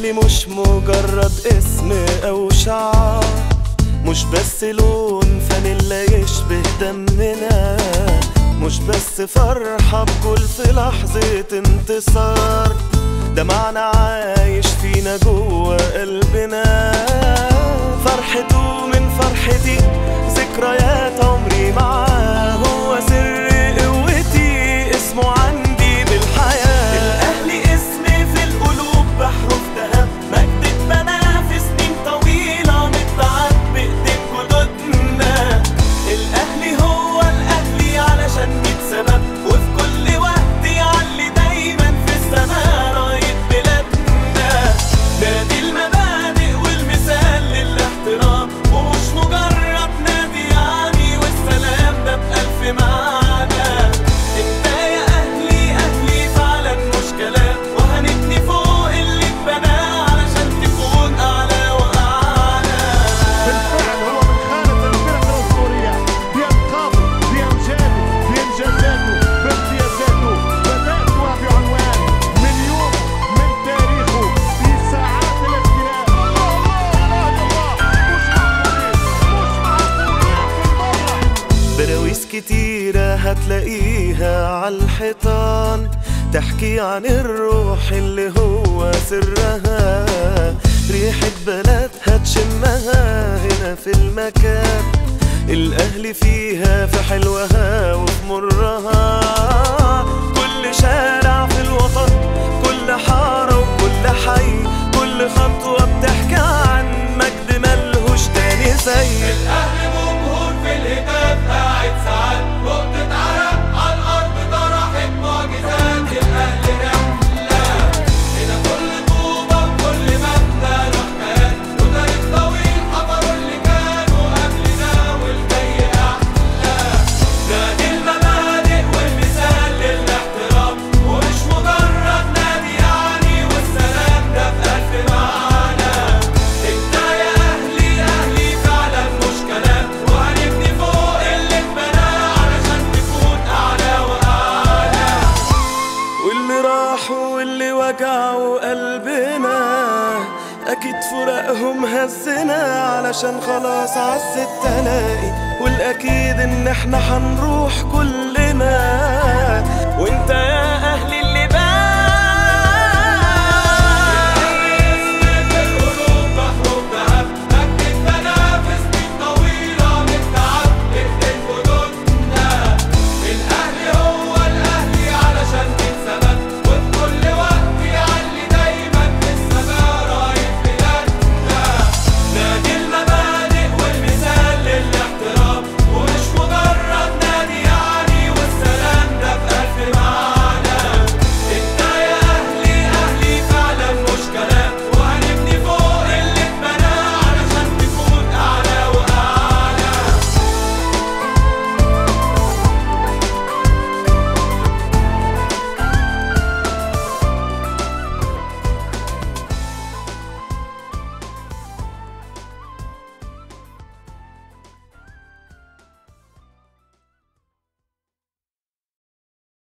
الأهلي مش مجرد اسم أو شعار مش بس لون فانيلا يشبه دمنا مش بس فرحة بكل في لحظة انتصار ده معنى عايش فينا جوه قلبنا فرحته من فرحتي ذكريات عمري معاه هو سر قوتي اسمه عندي بالحياة الأهلي اسمي في القلوب بحرف ذهب مجد اتبنى في سنين طويلة متعب بإيدين جدودنا الأهلي هو الأهلي علشان ميت سبب وفي كل وقت يعلي دايما في السماء راية بلادنا نادي المبادئ والمثال للاحترام ومش مجرد نادي يعني والسلام ده بألف معنى انت يا أهلي أهلي فعلا مش كلام وهنبني فوق اللي اتبنى علشان تكون أعلى وأعلى بالفعل هو من خانة الفرق الأسطورية بألقابه بأمجاده بإنجازاته بامتيازاته بدأتها بعنوان من يوم من تاريخه في ساعات الاختلاف الله الله الله مش معقولين مش معقولين بالمرة براويز كتيرة هتلاقيها عالحيطان تحكي عن الروح اللي هو سرها ريحة بلدها تشمها هنا في المكان الأهل فيها في حلوها وفي مرها كل شارع في الوطن كل حارة وكل حي كل خطوة بتحكي عن مجد ملهوش تاني زي الاهلي جمهور في الهتاف قاعد ساعات نقطة عرق على الارض طرحت معجزات الاهلي رحلة هنا كل طوبة وكل مبنى له حكايات وتاريخ طويل حضروا اللي كانوا قبلنا والجاي احلى نادي المبادئ والمثال للاحترام ومش مجرد نادي يعني والسلام ده بألف معنى انت يا اهلي اهلي فعلا مش كلام وهنبني فوق اللي اتبنى علشان تكون اعلى واعلى واللي راحوا واللي وجعوا قلبنا اكيد فراقهم هزنا علشان خلاص عز التلاقي والاكيد ان احنا هنروح كلنا وانت يا